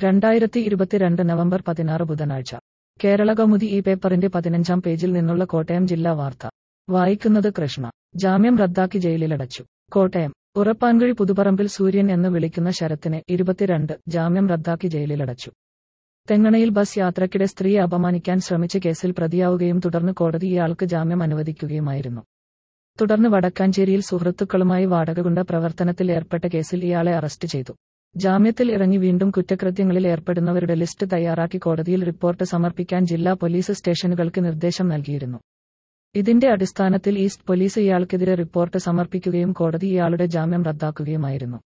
രണ്ടായിരത്തി ഇരുപത്തിരണ്ട് നവംബർ പതിനാറ് ബുധനാഴ്ച കേരള കൗമുദി ഈ പേപ്പറിന്റെ പതിനഞ്ചാം പേജിൽ നിന്നുള്ള കോട്ടയം ജില്ലാ വാർത്ത വായിക്കുന്നത് കൃഷ്ണ ജാമ്യം റദ്ദാക്കി ജയിലിലടച്ചു കോട്ടയം ഉറപ്പാൻകുഴി പുതുപ്പറമ്പിൽ സൂര്യൻ എന്ന് വിളിക്കുന്ന ശരത്തിനെ ഇരുപത്തിരണ്ട് ജാമ്യം റദ്ദാക്കി ജയിലിലടച്ചു തെങ്ങണയിൽ ബസ് യാത്രക്കിടെ സ്ത്രീയെ അപമാനിക്കാൻ ശ്രമിച്ച കേസിൽ പ്രതിയാവുകയും തുടർന്ന് കോടതി ഇയാൾക്ക് ജാമ്യം അനുവദിക്കുകയുമായിരുന്നു തുടർന്ന് വടക്കാഞ്ചേരിയിൽ സുഹൃത്തുക്കളുമായി വാടകകുണ്ട പ്രവർത്തനത്തിൽ ഏർപ്പെട്ട കേസിൽ ഇയാളെ അറസ്റ്റ് ചെയ്തു ജാമ്യത്തിൽ ഇറങ്ങി വീണ്ടും കുറ്റകൃത്യങ്ങളിൽ ഏർപ്പെടുന്നവരുടെ ലിസ്റ്റ് തയ്യാറാക്കി കോടതിയിൽ റിപ്പോർട്ട് സമർപ്പിക്കാൻ ജില്ലാ പോലീസ് സ്റ്റേഷനുകൾക്ക് നിർദ്ദേശം നൽകിയിരുന്നു ഇതിന്റെ അടിസ്ഥാനത്തിൽ ഈസ്റ്റ് പോലീസ് ഇയാൾക്കെതിരെ റിപ്പോർട്ട് സമർപ്പിക്കുകയും കോടതി ഇയാളുടെ ജാമ്യം റദ്ദാക്കുകയുമായിരുന്നു